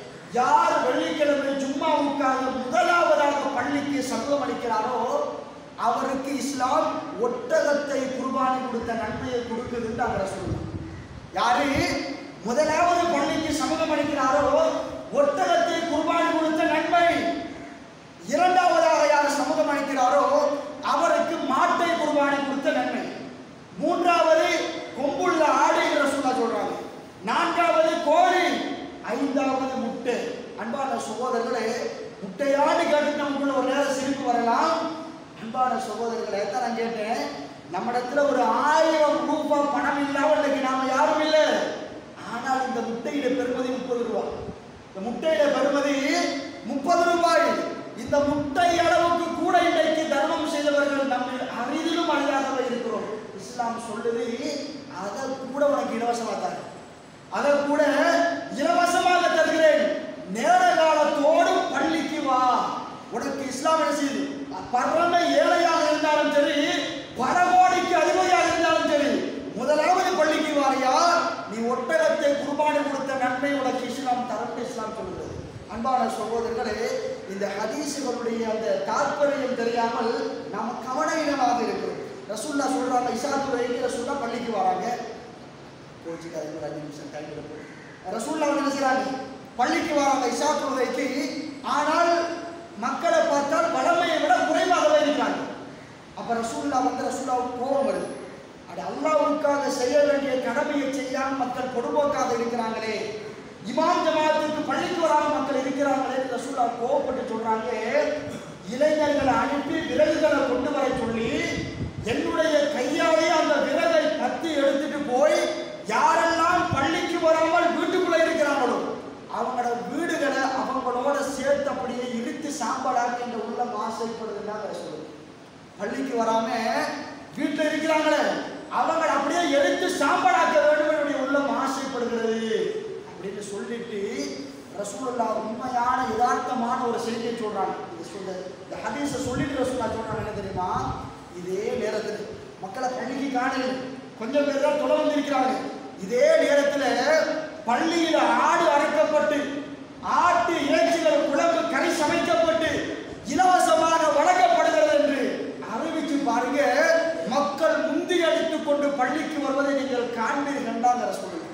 யார் வெள்ளிக்கிழமை ஜும்மாவுக்காக முதலாவதாக பள்ளிக்கு சமூகம் அளிக்கிறாரோ அவருக்கு இஸ்லாம் ஒட்டகத்தை குர்பானி கொடுத்த நன்மையை கொடுக்குதுன்னு அவரை சொல்லலாம் யாரு முதலாவது பள்ளிக்கு சமூகம் அளிக்கிறாரோ ஒட்டகத்தை குர்பானி கொடுத்த நன்மை இரண்டாவதாக யார் சமூகம் அளிக்கிறாரோ அவருக்கு மாட்டை குர்பானி அதான் நான் கேட்டேன் நம்ம இடத்துல ஒரு ஆயிரம் ரூபாய் பணம் இல்லாம இன்னைக்கு நாம யாரும் இல்லை ஆனால் இந்த முட்டையிட பெறுமதி முப்பது ரூபாய் இந்த முட்டையிட பெறுமதி முப்பது ரூபாய் இந்த முட்டை அளவுக்கு கூட இன்றைக்கு தர்மம் செய்தவர்கள் நம்ம அரிதிலும் அழியாதவர்கள் இருக்கிறோம் இஸ்லாம் சொல்லுது அதை கூட உனக்கு இலவசமா தரேன் அதை கூட இலவசமாக தருகிறேன் நேர காலத்தோடு பள்ளிக்கு வா உனக்கு இஸ்லாம் என்ன செய்யுது பரம ஏழையாக இருந்தாலும் சரி பரமோடிக்கு அதிபதியாக இருந்தாலும் சரி முதலாவது பள்ளிக்கு வாரியா நீ ஒட்டகத்தை குர்பானி கொடுத்த நன்மை உனக்கு இஸ்லாம் தரப்பு இஸ்லாம் சொல்லுகிறது அன்பான சகோதரர்களே இந்த ஹதீஸுகளுடைய அந்த தாற்பயம் தெரியாமல் நாம் கவனஈனமாக இருக்கிறோம் ரசூல்லா சொல்றாங்க இசாத்து வைக்கிற ரசூல்லா பள்ளிக்கு வராங்க கோச்சிக்காதீங்க ஒரு அஞ்சு நிமிஷம் டைம் எடுப்போம் ரசூல்லா வந்து என்ன செய்றாங்க பள்ளிக்கு வராங்க இஷா தொழுகைக்கு ஆனால் மக்களை பார்த்தால் வளமையை விட குறைவாகவே இருக்கிறாங்க அப்ப ரசூல்லா வந்து ரசூல்லாவுக்கு கோபம் வருது அது அல்லாவுக்காக செய்ய வேண்டிய கடமையை செய்யாம மக்கள் பொடுபோக்காக இருக்கிறாங்களே இமாம் ஜமாத்துக்கு பள்ளிக்கு வராம மக்கள் இருக்கிறாங்களே ரசூல்லா கோவப்பட்டு சொல்றாங்க இளைஞர்களை அனுப்பி விறகுகளை கொண்டு வர சொல்லி என்னுடைய கையாலே அந்த விறகை பத்தி எடுத்துட்டு போய் யாரெல்லாம் பள்ளிக்கு வராமல் வீட்டுக்குள்ள இருக்கிறாங்களோ அவங்களோட வீடுகளை அவங்களோட சேர்த்து அப்படியே இழுத்து சாம்பலாக்கி இந்த உள்ளம் ஆசைப்படுதுன்னு சொல்லுது பள்ளிக்கு வராம வீட்டில் இருக்கிறாங்களே அவங்களை அப்படியே எடுத்து சாம்பலாக்க வேண்டும் என்னுடைய உள்ளம் ஆசைப்படுகிறது அப்படின்னு சொல்லிட்டு ரசூலுல்லா உண்மையான யதார்த்தமான ஒரு செய்தியை சொல்றாங்க இது சொல்ல இந்த ஹதீஸை சொல்லிட்டு ரசூல்லா சொல்றாங்க என்ன தெரியுமா இதே நேரத்தில் மக்களை பள்ளிக்கு காணல கொஞ்சம் பேர் தான் தொலை வந்திருக்கிறாங்க இதே நேரத்தில் பள்ளியில் ஆடு அறுக்கப்பட்டு ஆட்டு இறைச்சிகள் குழம்பு கறி சமைக்கப்பட்டு இலவசமாக வழங்கப்படுகிறது என்று அறிவிச்சு பாருங்க மக்கள் முந்தி அடித்துக் கொண்டு பள்ளிக்கு வருவதை நீங்கள் காண்பீர்கள் தான் சொல்லுங்க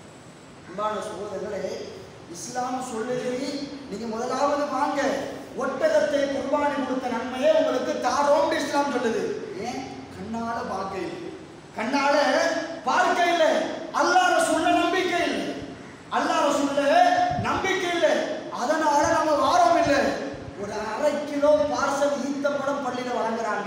அன்பான சகோதரர்களே இஸ்லாம் சொல்லுது நீங்க முதலாவது வாங்க ஒட்டகத்தை குர்பானி கொடுத்த நன்மையே உங்களுக்கு தாரோம்னு இஸ்லாம் சொல்லுது ஏன் கண்ணால பார்க்க இல்லை கண்ணால பார்க்க இல்லை அல்லாஹ் ரசூல்ல நம்பிக்கை இல்லை அல்லாஹ் ரசூல்ல நம்பிக்கை இல்லை அதனால நம்ம வாரம் இல்லை ஒரு அரை கிலோ பார்சல் ஈத்தப்பழம் பள்ளியில வழங்குறாங்க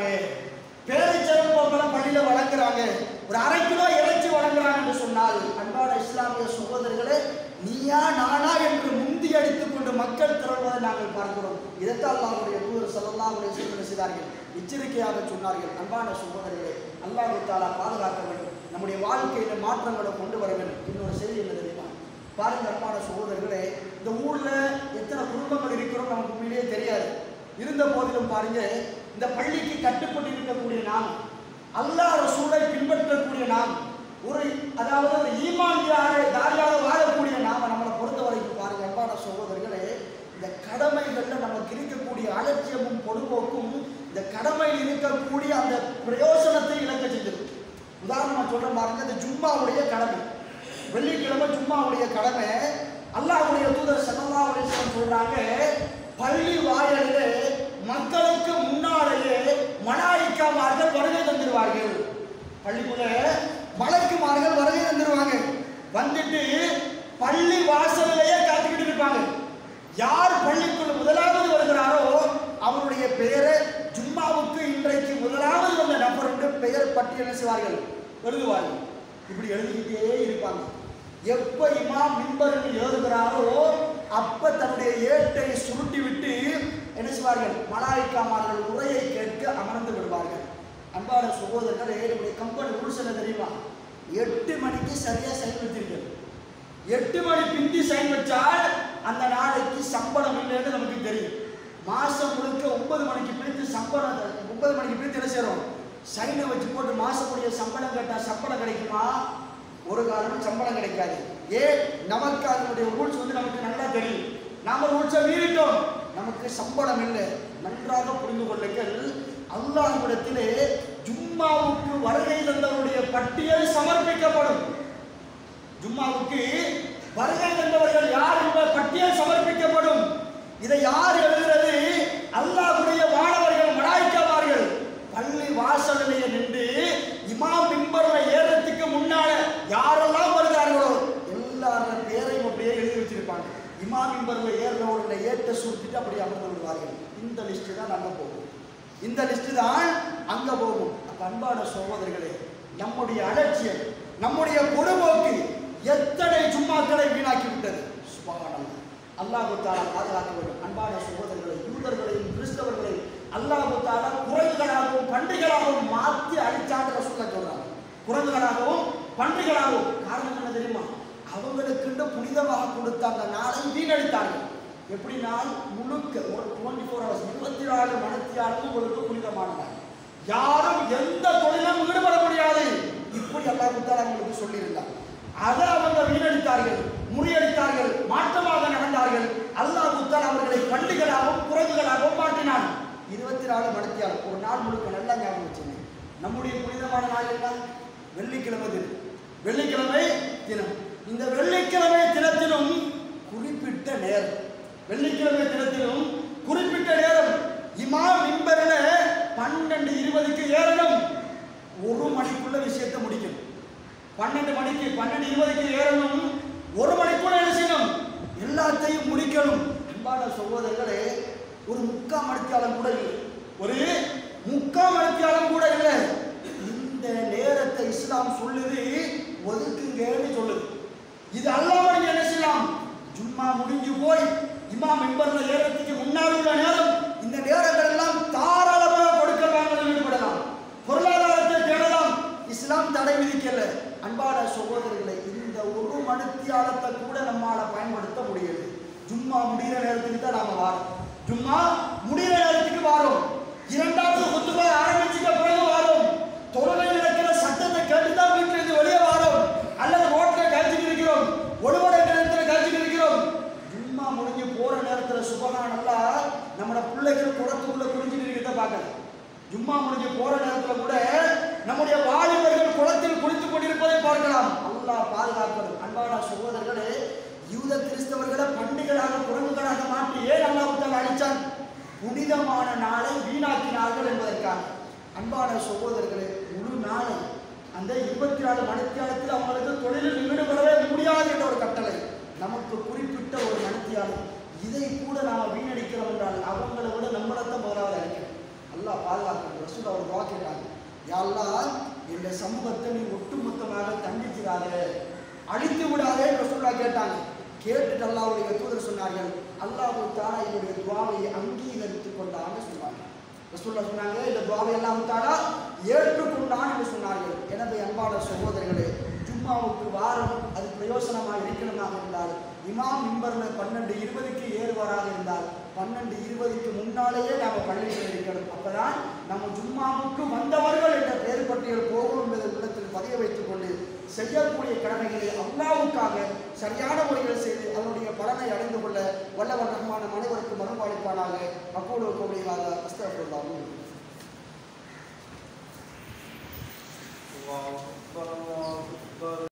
பேரிச்சரப்பழம் பள்ளியில வழங்குறாங்க ஒரு அரை கிலோ இறைச்சி வழங்குறாங்கன்னு சொன்னால் அன்பான இஸ்லாமிய சகோதரர்களே நீயா நானா என்று முந்தி அடித்துக் கொண்டு மக்கள் திரள்வதை நாங்கள் பார்க்கிறோம் இதைத்தான் அல்லாஹ்வுடைய தூதர் ஸல்லல்லாஹு அலைஹி வஸல்லம் செய்தார்கள் எச்சரிக்கையாக சொன்னார்கள் அன்பான சகோதரர்களே அல்லாஹ் தாலா பாதுகாக்க வேண்டும் நம்முடைய வாழ்க்கையில மாற்றங்களை கொண்டு வர வேண்டும் இன்னொரு செய்தி என்ன தெரியுமா பாருங்க அன்பான சகோதரர்களே இந்த ஊர்ல எத்தனை குடும்பங்கள் இருக்கிறோம் நமக்கு உண்மையிலேயே தெரியாது இருந்த போதிலும் பாருங்க இந்த பள்ளிக்கு கட்டுப்பட்டு இருக்கக்கூடிய நாம் அல்லாஹ் ரசூலை பின்பற்றக்கூடிய நாம் ஒரு அதாவது ஒரு ஈமான் யாரை தாரியாக வாழக்கூடிய நாம நம்மளை பொறுத்த வரைக்கும் பாருங்க அன்பான சகோதரர்களே இந்த கடமைகள்ல நமக்கு இருக்கக்கூடிய அலட்சியமும் பொதுபோக்கும் இந்த கடமையில் இருக்கக்கூடிய அந்த பிரயோசனத்தை இழக்க செஞ்சது உதாரணமா சொல்றேன் பாருங்க இந்த ஜும்மாவுடைய கடமை வெள்ளிக்கிழமை ஜும்மாவுடைய கடமை அல்லாஹ்வுடைய தூதர் ஸல்லல்லாஹு அலைஹி வஸல்லம் சொல்றாங்க பள்ளி வாயிலே மக்களுக்கு முன்னாலேயே மலாயிக்காமார்கள் வருகை தந்துடுவார்கள் பள்ளிக்குள்ள மலக்குமார்கள் வருகை தந்துடுவாங்க வந்துட்டு பள்ளி வாசலிலேயே காத்துக்கிட்டு இருப்பாங்க யார் பள்ளிக்குள்ள முதலாவது வருகிறாரோ அவருடைய பெயரை ஜும்மாவுக்கு இன்றைக்கு முதலாவது வந்த நபர் என்று பெயர் பட்டியல் செய்வார்கள் எழுதுவார்கள் இப்படி எழுதிக்கிட்டே இருப்பாங்க எப்ப இமாம் மிம்பரில் ஏறுகிறாரோ அப்ப தன்னுடைய ஏட்டை சுருட்டி விட்டு என்ன செய்வார்கள் மலாய்க்காமார்கள் உரையை கேட்க அமர்ந்து விடுவார்கள் அன்பான சகோதரர்கள் என்னுடைய கம்பெனி ரூல்ஸ் என்ன தெரியுமா எட்டு மணிக்கு சரியா சைன் வச்சிருக்கிறது எட்டு மணி பிந்தி சைன் வச்சால் அந்த நாளைக்கு சம்பளம் இல்லைன்னு நமக்கு தெரியும் மாசம் முழுக்க ஒன்பது மணிக்கு பிரித்து சம்பளம் ஒன்பது மணிக்கு பிரித்து என்ன செய்றோம் சைனை வச்சு போட்டு மாசம் முடிய சம்பளம் கேட்டா சம்பளம் கிடைக்குமா ஒரு காலமும் சம்பளம் கிடைக்காது ஏன் நமக்கு அதனுடைய ரூல்ஸ் வந்து நமக்கு நல்லா தெரியும் நாம ரூல்ஸை மீறிட்டோம் நமக்கு சம்பளம் இல்லை நன்றாக புரிந்து கொள்ளுங்கள் அல்லாஹ்விடத்திலே ஜும்மாவுக்கு வருகை தந்தவருடைய பட்டியல் சமர்ப்பிக்கப்படும் ஜும்மாவுக்கு வருகை தந்தவர்கள் யார் என்ற பட்டியல் சமர்ப்பிக்கப்படும் இதை யார் எழுதுறது அல்லாஹ்வுடைய மாணவர்கள் மலாய்க்கவார்கள் பள்ளி வாசலிலேயே நின்று இமாம் மிம்பர்ல ஏறத்துக்கு முன்னால யாரெல்லாம் வருகிறார்களோ எல்லாரோட பேரையும் அப்படியே எழுதி வச்சிருப்பாங்க இமாம் மிம்பர்ல ஏறுறவருடைய ஏற்ற சுருட்டிட்டு அப்படியே அமர்ந்து விடுவார்கள் இந்த லிஸ்ட் தான் நம்ம போகும் இந்த லிஸ்ட் தான் அங்க போகும் அப்ப அன்பான சகோதரர்களே நம்முடைய அலட்சியம் நம்முடைய பொடுபோக்கு எத்தனை சும்மாக்களை வீணாக்கி விட்டது சுபஹானல்லாஹ். அல்லாஹு தாலா பாதுகாக்க வேண்டும் அன்பான சகோதரர்களை யூதர்களையும் கிறிஸ்தவர்களையும் அல்லாஹு தாலா குரங்குகளாகவும் பன்றிகளாகவும் மாற்றி அழிச்சாண்டு ரசூல்லா சொல்றாங்க குரங்குகளாகவும் பன்றிகளாகவும் காரணம் என்ன தெரியுமா அவங்களுக்குண்டு புனிதமாக கொடுத்த அந்த நாளை வீணடித்தார்கள் எப்படின்னா முழுக்க ஒரு டுவெண்ட்டி ஃபோர் ஹவர்ஸ் இருபத்தி நாலு மணித்தியாலும் உங்களுக்கு புனிதமானதாக யாரும் எந்த தொழிலும் ஈடுபட முடியாது இப்படி அல்லாஹ் தாலா அவங்களுக்கு சொல்லியிருந்தார் அதை அவங்க வீணடித்தார்கள் முறியடித்தார்கள் மாற்றமாக நடந்தார்கள் அல்லாஹ் தாலா அவர்களை பண்டிகளாகவும் குரங்குகளாகவும் மாற்றினான் இருபத்தி நாலு மணித்தியாலும் ஒரு நாள் முழுக்க நல்லா ஞாபகம் வச்சுங்க நம்முடைய புனிதமான நாள் என்ன வெள்ளிக்கிழமை தினம் வெள்ளிக்கிழமை தினம் இந்த வெள்ளிக்கிழமை தினத்திலும் குறிப்பிட்ட நேரம் வெள்ளிக்கிழமை தினத்திலும் குறிப்பிட்ட நேரம் இமாம் மிம்பரில் பன்னெண்டு இருபதுக்கு ஏறணும் ஒரு மணிக்குள்ள விஷயத்தை முடிக்கணும் பன்னெண்டு மணிக்கு பன்னெண்டு இருபதுக்கு ஏறணும் ஒரு மணிக்குள்ள என்ன செய்யணும் எல்லாத்தையும் முடிக்கணும் அன்பான சகோதரர்களே ஒரு முக்கால் மணித்தியாலம் கூட இல்லை ஒரு முக்கால் மணித்தியாலம் கூட இல்லை இந்த நேரத்தை இஸ்லாம் சொல்லுது ஒதுக்குங்கன்னு சொல்லுது இது அல்லாம நீங்க என்ன செய்யலாம் ஜும்மா முடிஞ்சு போய் இமாம் மெம்பர்ல ஏறத்துக்கு முன்னாடி உள்ள நேரம் இந்த நேரங்கள் எல்லாம் தாராளமாக கொடுக்க வாங்கல ஈடுபடலாம் பொருளாதாரத்தை தேடலாம் இஸ்லாம் தடை விதிக்கல அன்பான சகோதரர்களை இந்த ஒரு மணித்தியாலத்தை கூட நம்மால பயன்படுத்த முடியல ஜும்மா முடிகிற நேரத்துக்கு தான் நாம வாரோம் ஜும்மா முடிகிற நேரத்துக்கு வாரோம் இரண்டாவது குத்துபா ஆரம்பிச்சுக்க பிறகு வாரோம் தொழுகை நடக்கிற சத்தத்தை கேட்டு தான் வீட்டில் இருந்து வெளியே வாரோம் அல்லது ரோட்ல கழிச்சுட்டு இருக்கிறோம் ஒருவரை நேரத்தில் கழிச்சுட்டு இருக்கிறோம் ஜும்மா முடிஞ்சு போற நேரத்தில் சுபகானல்லா நம்மளோட பிள்ளைகள் குளத்துக்குள்ள குளிச்சுட்டு இருக்கிறத பார்க்கல ஜும்மா முடிஞ்சு போற நேரத்தில் கூட நம்முடைய வாலிபர்கள் குளத்தில் குளித்துக் கொண்டிருப்பதை பார்க்கலாம் அல்லாஹ் பாதுகாக்கணும் அன்பான சகோதரர்களே யூத கிறிஸ்தவர்களை பண்டிகளாக குரங்குகளாக மாற்றி ஏன் அல்லாஹ் அழிச்சான் புனிதமான நாளை வீணாக்கினார்கள் என்பதற்காக அன்பான சகோதரர்களே முழு நாளை அந்த இருபத்தி நாலு மணித்தியாலத்தில் அவங்களுக்கு தொழிலில் ஈடுபடவே முடியாது என்ற ஒரு கட்டளை நமக்கு குறிப்பிட்ட ஒரு மணித்தியாலம் இதை கூட நாம வீணடிக்கிறோம் என்றால் அவங்களை விட நம்மளத்தான் முதலாவது அழிக்கிறோம் அல்லாஹ் பாதுகாக்கணும் ரசூல் அவர் துவா கேட்டாங்க யாரெல்லாம் இந்த சமூகத்தை நீ ஒட்டுமொத்தமாக தண்டிச்சிடாத அழித்து விடாதே ரசூல்லா கேட்டாங்க கேட்டுட்டு அல்லாஹ்வுடைய தூதர் சொன்னார்கள் அல்லாஹ் தாலா என்னுடைய துவாவை அங்கீகரித்துக் கொண்டான்னு சொன்னாங்க ரசூல்லா சொன்னாங்க இந்த துவாவை எல்லாம் தாலா ஏற்றுக்கொண்டான் என்று சொன்னார்கள் எனவே அன்பான சகோதரர்களே ஜும்மாவுக்கு வாரம் அது பிரயோசனமாக இருக்கணுமாக இருந்தால் இமாம் மிம்பர்ல பன்னெண்டு இருபதுக்கு ஏறுவாராக இருந்தால் பன்னெண்டு இருபதுக்கு முன்னாலேயே நாம் பள்ளியில் இருக்கணும் அப்பதான் நம்ம ஜும்மாவுக்கு வந்தவர்கள் என்ற பெயர் பட்டியல் போகும் என்பதை உள்ளத்தில் பதிய வைத்துக் கொண்டு செய்யக்கூடிய கடமைகளை அல்லாவுக்காக சரியான முறையில் செய்து அதனுடைய பலனை அடைந்து கொள்ள வல்லவன் ரஹ்மான அனைவருக்கும் மறுபாளிப்பானாக அப்போது கோவிலாக அஸ்தபுல்லாவும் الله أكبر